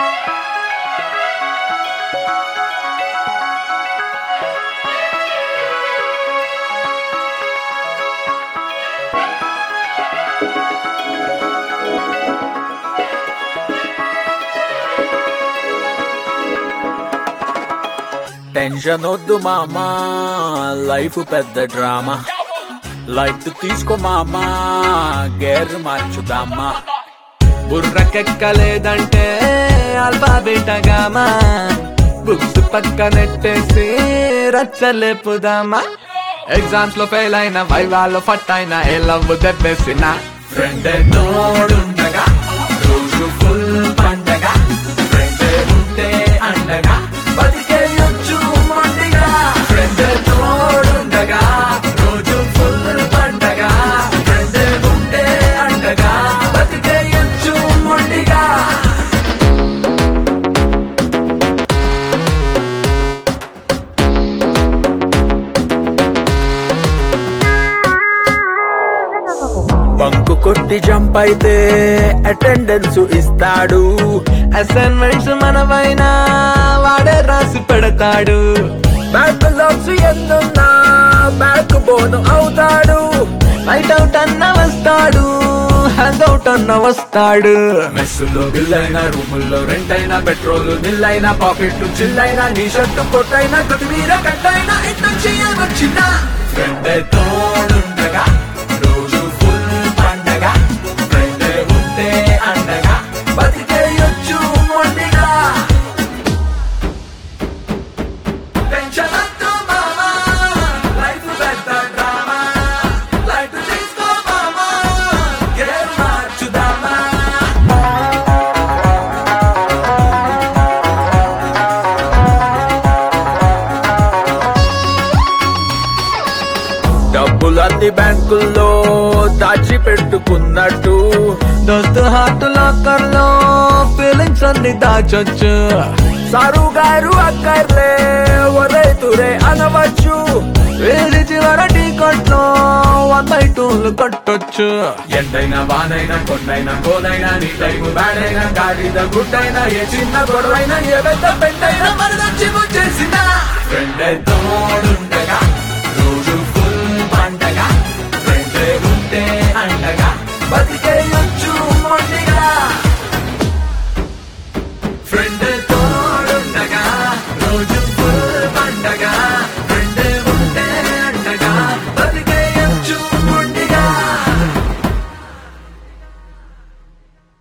tension వద్దు మామా life పెద్ద డ్రామా లైట్ తీసుకో మామా గేర్ మార్చుదామా బుర్రకెక్కలేదంటే అల్ఫాబెటగామా బుక్స్ పక్కనెట్టేసి రచ్చలేపుదామా ఎగ్జామ్స్ లో ఫెయిల్ అయిన వైవాల్లో ఫట్ అయిన ఏ లవ్ దెబ్బేసిన ఫ్రెండ్ తోడుండగా రోజు ఫుల్ పండగ ఫ్రెండ్ ఉంటే అండగా బతికేయొచ్చు మొండిగా ఫ్రెండ్ తోడుండగా రోజు ఫుల్ పండగ ఫ్రెండ్ ఉంటే అండగా బతికేయొచ్చు మొండిగా బంకు కొట్టి జంప్ అయితే అటెండెన్స్ ఇస్తాడు అసైన్మెంట్స్ మనమైనా వాడే రాసి పెడతాడు బ్యాక్ లాక్స్ ఎన్నున్నా బ్యాక్ బోన్ అవుతాడు నైట్ అవుట్ అన్న వస్తాడు హ్యాండ్ అవుట్ అన్న వస్తాడు మెస్సులో బిల్ అయినా రూముల్లో రెంట్ అయినా పెట్రోల్ బిల్ అయినా పాకెట్ చిల్ అయినా నీ షర్టు కొట్టైనా కొత్తిమీర కట్టైనా ఎంత చేయవచ్చిన ఫ్రెండ్ తోడుండగా రోజు ఫుల్ పండగ ఫ్రెండ్ ఉంటే అండగా బతికేయొచ్చు మొండిగా టెన్షన్ వద్దు మామా లైఫ్ పెద్ద డ్రామా లైఫ్ తీసుకో మామా గేమ్ మార్చుదామా డబ్బులన్నీ బ్యాంకుల్లో దాచి పెట్టుకున్నట్టు దోస్తు హార్ట్ లాకర్ లో ఫీలింగ్స్ అన్ని దాచొచ్చు సారు గారు అక్కర్లే ఒరే తురే అనవచ్చు వేడి చివర టీ కొట్లో వన్ బై టూలు కొట్టొచ్చు ఎండైనా వానైనా కొండైనా కోనైనా నీ టైము బ్యాడైనా గాడిద గుడ్డైనా ఏ చిన్న గొడవైనా ఏ పెద్ద పెద్దైనా మరదచ్చి చేసిన ఫ్రెండ్ తోడు